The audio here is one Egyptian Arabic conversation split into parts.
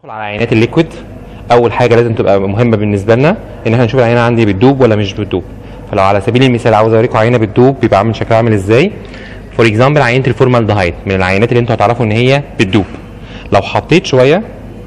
ندخل على عينات الليكويد اول حاجه لازم تبقى مهمه بالنسبه لنا ان احنا نشوف العينه عندي بتدوب ولا مش بتدوب فلو على سبيل المثال عاوز اوريكم عينه بتدوب بيبقى عامل شكلها عامل ازاي فور اكزامبل عينه الفورمالدهايد من العينات اللي انتوا هتعرفوا ان هي بتدوب لو حطيت شويه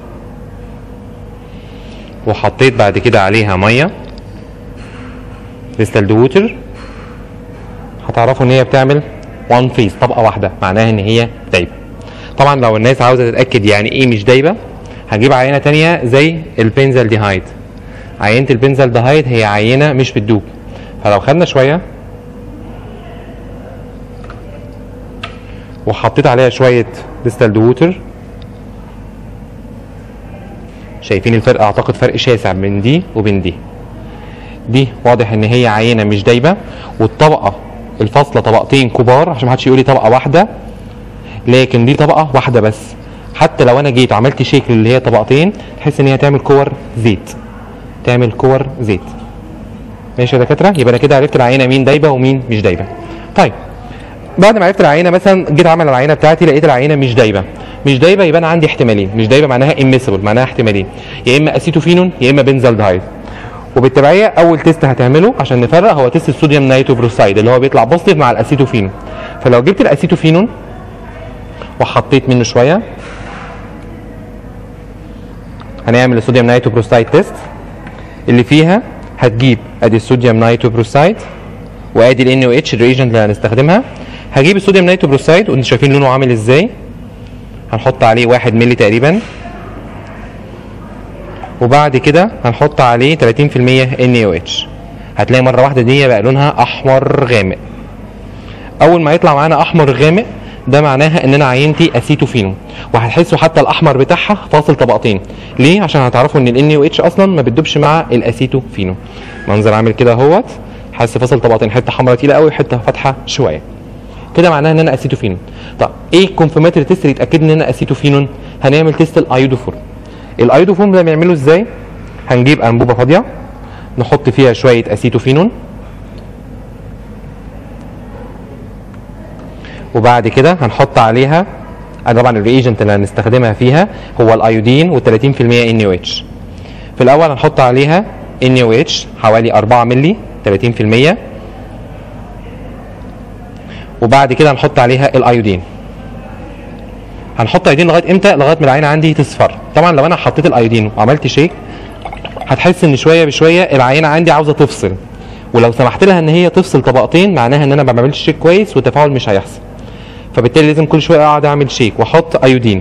وحطيت بعد كده عليها ميه ديستالد ووتر هتعرفوا ان هي بتعمل وان فيز طبقه واحده معناها ان هي دايبه طبعا لو الناس عاوزه تتاكد يعني ايه مش دايبه هجيب عينه تانية زي البنزل ديهايد عينه البنزل ديهايد هي عينه مش بتدوب فلو خدنا شويه وحطيت عليها شويه ديستالد ووتر شايفين الفرق اعتقد فرق شاسع بين دي وبين دي دي واضح ان هي عينه مش دايبه والطبقه الفاصله طبقتين كبار عشان محدش يقول لي طبقه واحده لكن دي طبقه واحده بس حتى لو انا جيت وعملت شيك اللي هي طبقتين تحس ان هي تعمل كور زيت تعمل كور زيت ماشي يا دكاتره يبقى انا كده عرفت العينه مين دايبه ومين مش دايبه طيب بعد ما عرفت العينه مثلا جيت اعمل العينه بتاعتي لقيت العينه مش دايبه مش دايبه يبقى انا عندي احتمالين مش دايبه معناها اميسبل معناها احتمالين يا اما اسيتوفينون يا اما بنزالدهايد وبالتبعيه اول تيست هتعمله عشان نفرق هو تيست الصوديوم نايتروبروسايد اللي هو بيطلع بوزيتيف مع الاسيتوفينون فلو جبت الاسيتوفينون وحطيت منه شويه هنعمل الصوديوم نايتروبروسايد تيست اللي فيها هتجيب ادي الصوديوم نايتروبروسايد وادي ال NaOH اتش الريجنت اللي هنستخدمها هجيب الصوديوم نايتروبروسايد وانتوا شايفين لونه عامل ازاي هنحط عليه واحد مللي تقريبا وبعد كده هنحط عليه 30% NaOH هتلاقي مره واحده دي بقى لونها احمر غامق اول ما يطلع معانا احمر غامق ده معناها ان انا عينتي اسيتوفينو وهتحسوا حتى الاحمر بتاعها فاصل طبقتين ليه عشان هتعرفوا ان ال NaOH اصلا ما بتدوبش مع الاسيتوفينو منظر عامل كده اهوت حاسس فاصل طبقتين حته حمراء تقيله قوي وحته فاتحه شويه كده معناها ان انا اسيتوفينون طب ايه الكونفirmatory تيست اللي يتاكد ان انا اسيتوفينون هنعمل تيست الايودوفورم الايودوفورم ده بنعمله ازاي هنجيب انبوبه فاضيه نحط فيها شويه اسيتوفينون وبعد كده هنحط عليها طبعا الريجنت اللي هنستخدمها فيها هو الايودين وال 30% NaOH في الاول هنحط عليها NaOH حوالي 4 مللي 30% وبعد كده هنحط عليها الايودين هنحط ايودين لغايه امتى لغايه ما العينه عندي تصفر طبعا لو انا حطيت الايودين وعملت شيك هتحس ان شويه بشويه العينه عندي عاوزه تفصل ولو سمحت لها ان هي تفصل طبقتين معناها ان انا ما بعملش شيك كويس والتفاعل مش هيحصل فبالتالي لازم كل شويه اقعد اعمل شيك واحط ايودين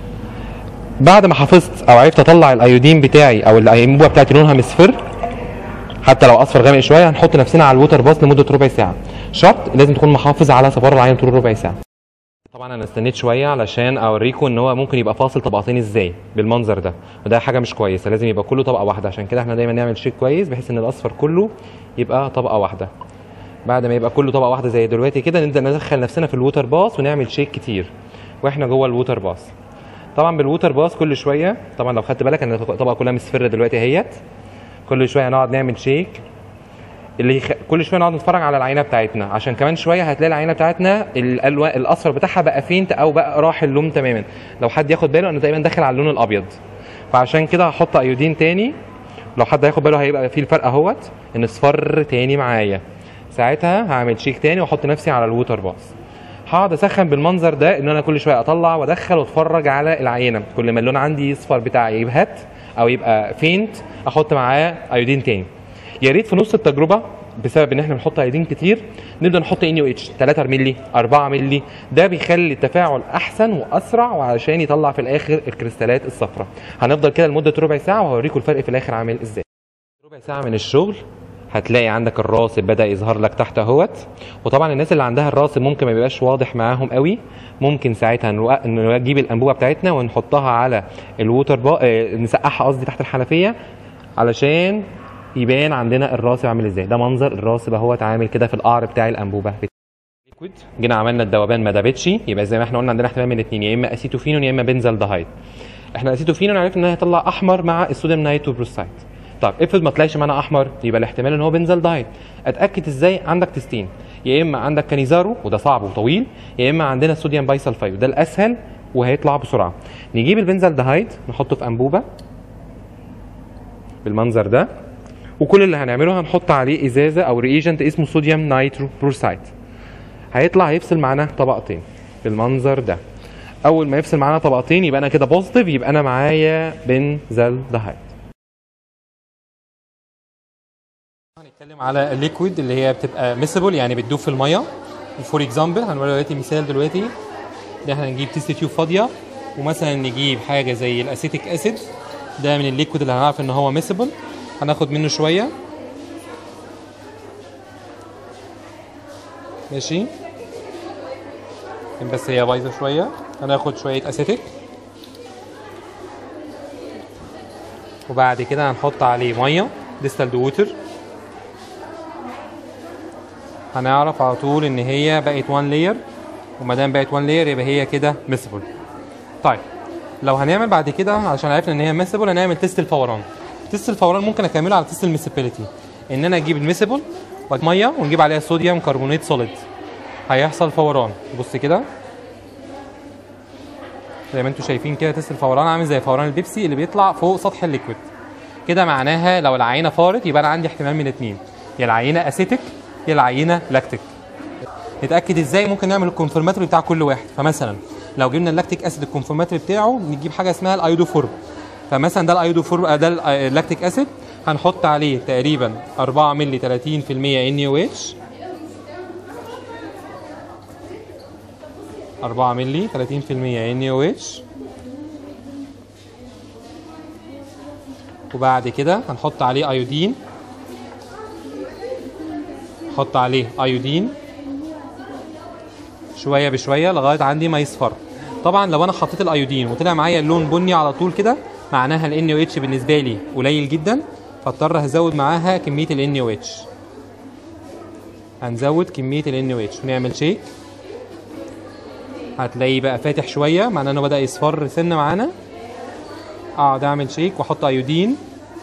بعد ما حفظت او عرفت اطلع الايودين بتاعي او الانبوبه بتاعتي لونها مصفر حتى لو اصفر غامق شويه هنحط نفسنا على الووتر باص لمده ربع ساعه شرط لازم تكون محافظ على صفار العين طول ربع ساعه طبعا انا استنيت شويه علشان اوريكم ان هو ممكن يبقى فاصل طبقتين ازاي بالمنظر ده وده حاجه مش كويسه لازم يبقى كله طبقه واحده عشان كده احنا دايما نعمل شيك كويس بحيث ان الاصفر كله يبقى طبقه واحده بعد ما يبقى كله طبقه واحده زي دلوقتي كده نبدا ندخل نفسنا في الووتر باص ونعمل شيك كتير واحنا جوه الووتر باص طبعا بالووتر باص كل شويه طبعا لو خدت بالك ان الطبقه كلها مصفره دلوقتي اهيت كل شويه نقعد نعمل شيك اللي يخ... كل شويه نقعد نتفرج على العينه بتاعتنا عشان كمان شويه هتلاقي العينه بتاعتنا الالوان الاصفر بتاعها بقى فينت او بقى راح اللون تماما لو حد ياخد باله انا تقريبا داخل على اللون الابيض فعشان كده هحط ايودين تاني لو حد هياخد باله هيبقى فيه الفرق اهوت ان اصفر تاني معايا ساعتها هعمل شيك تاني واحط نفسي على الووتر باص هقعد اسخن بالمنظر ده ان انا كل شويه اطلع وادخل واتفرج على العينه كل ما اللون عندي يصفر بتاعي يبهت او يبقى فينت احط معاه ايودين تاني يا ريت في نص التجربه بسبب ان احنا بنحط ايودين كتير نبدا نحط ان اتش 3 مللي 4 مللي ده بيخلي التفاعل احسن واسرع وعشان يطلع في الاخر الكريستالات الصفراء هنفضل كده لمده ربع ساعه وهوريكم الفرق في الاخر عامل ازاي ربع ساعه من الشغل هتلاقي عندك الراسب بدا يظهر لك تحت اهوت وطبعا الناس اللي عندها الراسب ممكن ما يبقاش واضح معاهم قوي ممكن ساعتها نجيب الانبوبه بتاعتنا ونحطها على الووتر با... آه نسقعها قصدي تحت الحنفيه علشان يبان عندنا الراسب عامل ازاي ده منظر الراسب اهوت عامل كده في القعر بتاع الانبوبه ليكويد جينا عملنا الذوبان ما دابتش يبقى زي ما احنا قلنا عندنا احتمال من الاثنين يا اما اسيتوفينون يا اما بنزالدهايد احنا اسيتوفينون عرفنا ان هيطلع احمر مع الصوديوم نايتروبروسايد طب افرض ما طلعش معانا احمر يبقى الاحتمال ان هو بنزالدهايد اتاكد ازاي عندك تيستين يا اما عندك كانيزارو وده صعب وطويل يا اما عندنا الصوديوم بايسلفايد وده الاسهل وهيطلع بسرعه نجيب البنزالدهايد نحطه في انبوبه بالمنظر ده وكل اللي هنعمله هنحط عليه ازازه او ريجنت اسمه صوديوم نايترو بروسايد هيطلع هيفصل معانا طبقتين بالمنظر ده اول ما يفصل معانا طبقتين يبقى انا كده بوزيتيف يبقى انا معايا بنزالدهايد هنتكلم على الليكويد اللي هي بتبقى ميسبل يعني بتدوب في الميه وفور اكزامبل هنوري دلوقتي مثال دلوقتي ان احنا نجيب تيست تيوب فاضيه ومثلا نجيب حاجه زي الاسيتيك اسيد ده من الليكويد اللي هنعرف ان هو ميسبل هناخد منه شويه ماشي يمكن بس هي بايظه شويه هناخد شويه اسيتيك وبعد كده هنحط عليه ميه ديستالد ووتر هنعرف على طول ان هي بقت 1 لاير وما دام بقت 1 لاير يبقى هي كده ميسبل طيب لو هنعمل بعد كده عشان عرفنا ان هي ميسبل هنعمل تيست الفوران تيست الفوران ممكن اكمله على تيست الميسبيليتي ان انا اجيب الميسبل ميه ونجيب عليها صوديوم كربونات سوليد هيحصل فوران بص كده زي ما انتم شايفين كده تيست الفوران عامل زي فوران البيبسي اللي بيطلع فوق سطح الليكويد كده معناها لو العينه فارت يبقى انا عندي احتمال من اتنين يا العينه اسيتيك يا العينه لاكتيك نتاكد ازاي ممكن نعمل الكونفرماتوري بتاع كل واحد فمثلا لو جبنا اللاكتيك اسيد الكونفرماتوري بتاعه نجيب حاجه اسمها الايودوفورب فمثلا ده الايودوفورب ده اللاكتيك اسيد هنحط عليه تقريبا 4 مللي 30% ان يو اتش 4 مللي 30% ان يو اتش وبعد كده هنحط عليه ايودين نحط عليه ايودين شويه بشويه لغايه عندي ما يصفر طبعا لو انا حطيت الايودين وطلع معايا اللون بني على طول كده معناها ال NaOH اتش بالنسبه لي قليل جدا فاضطر هزود معاها كميه ال NaOH هنزود كميه ال NaOH ونعمل شيك هتلاقي بقى فاتح شويه معناه انه بدا يصفر سنه معانا اقعد اعمل شيك واحط ايودين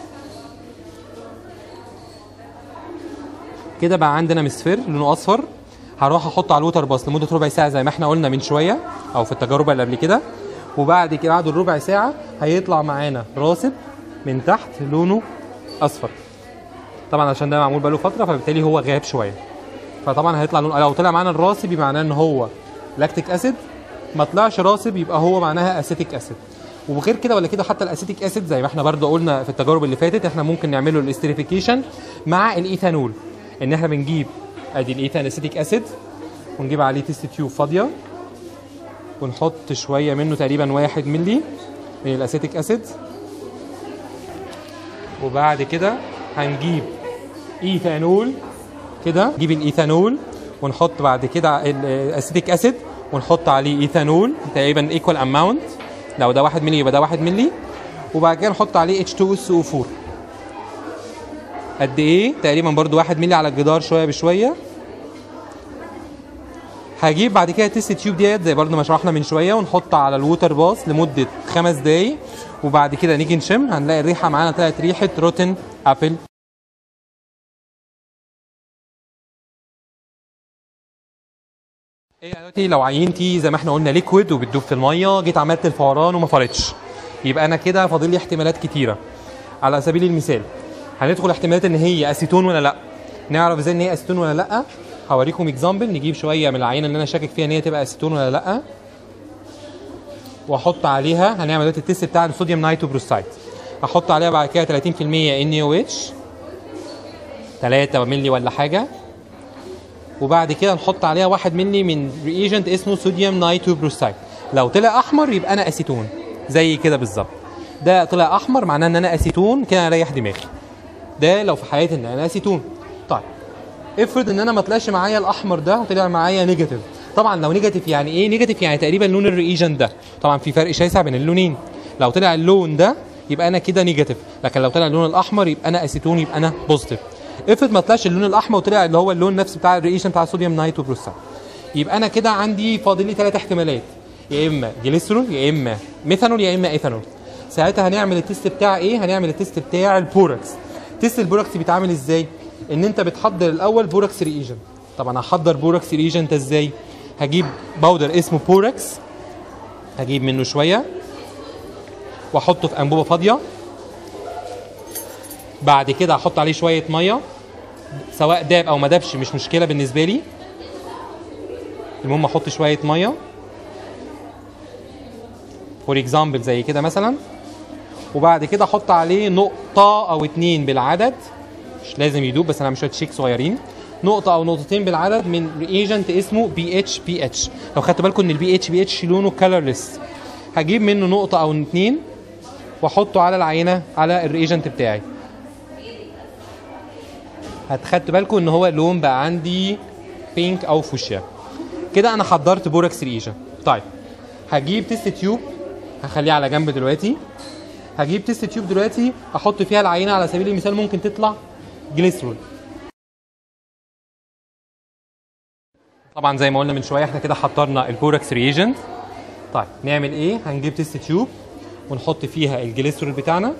كده بقى عندنا مصفر لونه اصفر هروح احطه على الوتر باص لمده ربع ساعه زي ما احنا قلنا من شويه او في التجارب اللي قبل كده وبعد كده بعد الربع ساعه هيطلع معانا راسب من تحت لونه اصفر طبعا عشان ده معمول بقاله فتره فبالتالي هو غاب شويه فطبعا هيطلع لون لو طلع معانا الراسب يبقى معناه ان هو لاكتيك اسيد ما طلعش راسب يبقى هو معناها اسيتيك اسيد وغير كده ولا كده حتى الاسيتيك اسيد زي ما احنا برضو قلنا في التجارب اللي فاتت احنا ممكن نعمله الاستريفيكيشن مع الايثانول ان احنا بنجيب ادي الايثان اسيتيك اسيد ونجيب عليه تيست تيوب فاضيه ونحط شويه منه تقريبا واحد ملي من الاسيتيك اسيد وبعد كده هنجيب ايثانول كده نجيب الايثانول ونحط بعد كده الاسيتيك اسيد ونحط عليه ايثانول تقريبا ايكوال اماونت لو ده 1 ملي يبقى ده 1 ملي وبعد كده نحط عليه H2SO4 قد ايه تقريبا برضو 1 ملي على الجدار شويه بشويه هجيب بعد كده تيست تيوب ديت زي برضو ما شرحنا من شويه ونحط على الووتر باص لمده خمس دقايق وبعد كده نيجي نشم هنلاقي الريحه معانا طلعت ريحه روتن ابل ايه دلوقتي لو عينتي زي ما احنا قلنا ليكويد وبتدوب في الميه جيت عملت الفوران وما فرتش يبقى انا كده فاضل لي احتمالات كتيره على سبيل المثال هندخل احتمالات ان هي اسيتون ولا لا نعرف ازاي ان هي اسيتون ولا لا هوريكم اكزامبل نجيب شويه من العينه اللي انا شاكك فيها ان هي تبقى اسيتون ولا لا واحط عليها هنعمل دلوقتي التيست بتاع الصوديوم نايتروبروسايد هحط عليها بعد كده 30% ان او اتش 3 مللي ولا حاجه وبعد كده نحط عليها 1 مللي من ريجنت اسمه صوديوم نايتروبروسايد لو طلع احمر يبقى انا اسيتون زي كده بالظبط ده طلع احمر معناه ان انا اسيتون كده اريح دماغي ده لو في حياتي ان انا اسيتون طيب افرض ان انا ما طلعش معايا الاحمر ده وطلع معايا نيجاتيف طبعا لو نيجاتيف يعني ايه نيجاتيف يعني تقريبا لون الريجنت ده طبعا في فرق شاسع بين اللونين لو طلع اللون ده يبقى انا كده نيجاتيف لكن لو طلع اللون الاحمر يبقى انا اسيتون يبقى انا بوزيتيف افرض ما طلعش اللون الاحمر وطلع اللي هو اللون نفسه بتاع الريجن بتاع الصوديوم نايتروبروسايد يبقى انا كده عندي فاضل لي ثلاث احتمالات يا اما جليسرول يا اما ميثانول يا اما ايثانول ساعتها هنعمل التيست بتاع ايه هنعمل التيست بتاع البوركس تيست البوركس بيتعمل ازاي ان انت بتحضر الاول بوركس ريجن طب انا هحضر بوركس ريجن ازاي هجيب باودر اسمه بوركس هجيب منه شويه واحطه في انبوبه فاضيه بعد كده هحط عليه شويه ميه سواء داب او ما دابش مش مشكله بالنسبه لي المهم احط شويه ميه فور اكزامبل زي كده مثلا وبعد كده احط عليه نقطه او اتنين بالعدد مش لازم يدوب بس انا عامل شويه شيك صغيرين نقطة أو نقطتين بالعدد من ريجنت اسمه بي اتش بي اتش لو خدتوا بالكم إن البي اتش بي اتش لونه كلرلس هجيب منه نقطة أو اتنين وأحطه على العينة على الريجنت بتاعي هتخدتوا بالكم إن هو اللون بقى عندي بينك أو فوشيا كده أنا حضرت بوركس ريجن طيب هجيب تيست تيوب هخليه على جنب دلوقتي هجيب تيست تيوب دلوقتي احط فيها العينه على سبيل المثال ممكن تطلع جليسرول طبعا زي ما قلنا من شويه احنا كده حضرنا البوركس ريجنت طيب نعمل ايه هنجيب تيست تيوب ونحط فيها الجليسرول بتاعنا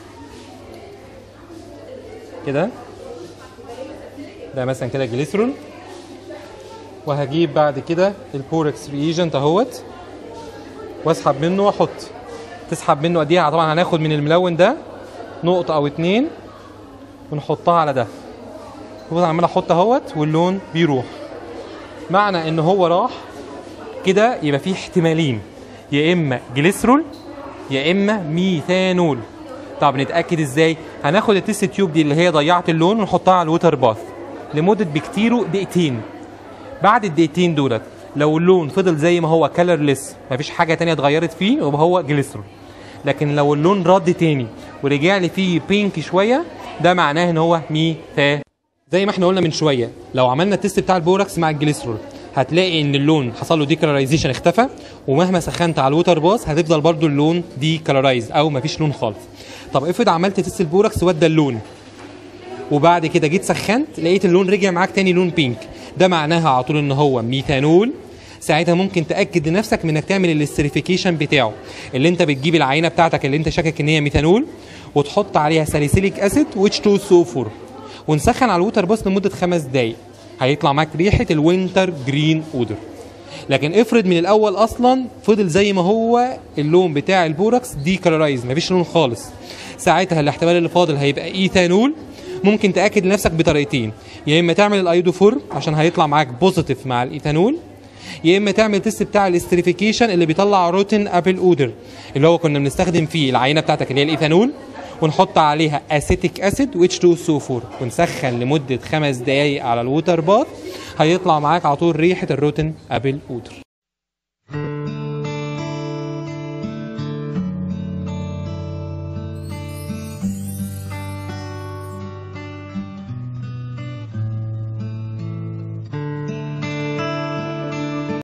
كده ده مثلا كده جليسرول وهجيب بعد كده البوركس ريجنت اهوت واسحب منه واحط تسحب منه قد ايه طبعا هناخد من الملون ده نقطه او اتنين ونحطها على ده وبص عمال احط اهوت واللون بيروح معنى ان هو راح كده يبقى فيه احتمالين يا اما جليسرول يا اما ميثانول طب نتاكد ازاي هناخد التيست تيوب دي اللي هي ضيعت اللون ونحطها على الوتر باث لمده بكتيره دقيقتين بعد الدقيقتين دولت لو اللون فضل زي ما هو كلرلس مفيش حاجه تانية اتغيرت فيه يبقى هو جليسرول لكن لو اللون رد تاني ورجع لي فيه بينك شويه ده معناه ان هو ميثا زي ما احنا قلنا من شويه لو عملنا التيست بتاع البوركس مع الجليسرول هتلاقي ان اللون حصل له ديكلرايزيشن اختفى ومهما سخنت على الوتر باص هتفضل برضو اللون ديكلرايز او مفيش لون خالص طب افرض عملت تيست البوركس وادى اللون وبعد كده جيت سخنت لقيت اللون رجع معاك تاني لون بينك ده معناها على طول ان هو ميثانول ساعتها ممكن تاكد لنفسك من انك تعمل الاستريفيكيشن بتاعه اللي انت بتجيب العينه بتاعتك اللي انت شاكك ان هي ميثانول وتحط عليها ساليسيليك اسيد واتش 2 سوفور ونسخن على الوتر باص لمده خمس دقائق هيطلع معاك ريحه الوينتر جرين اودر لكن افرض من الاول اصلا فضل زي ما هو اللون بتاع البوركس دي كلرايز مفيش لون خالص ساعتها الاحتمال اللي فاضل هيبقى ايثانول ممكن تاكد لنفسك بطريقتين يا اما تعمل الايودوفور عشان هيطلع معاك بوزيتيف مع الايثانول يا اما تعمل تيست بتاع الاستريفيكيشن اللي بيطلع روتين ابل اودر اللي هو كنا بنستخدم فيه العينه بتاعتك اللي هي الايثانول ونحط عليها اسيتيك اسيد و H2 سوفور ونسخن لمده خمس دقائق على الووتر باث هيطلع معاك على طول ريحه الروتين ابل اودر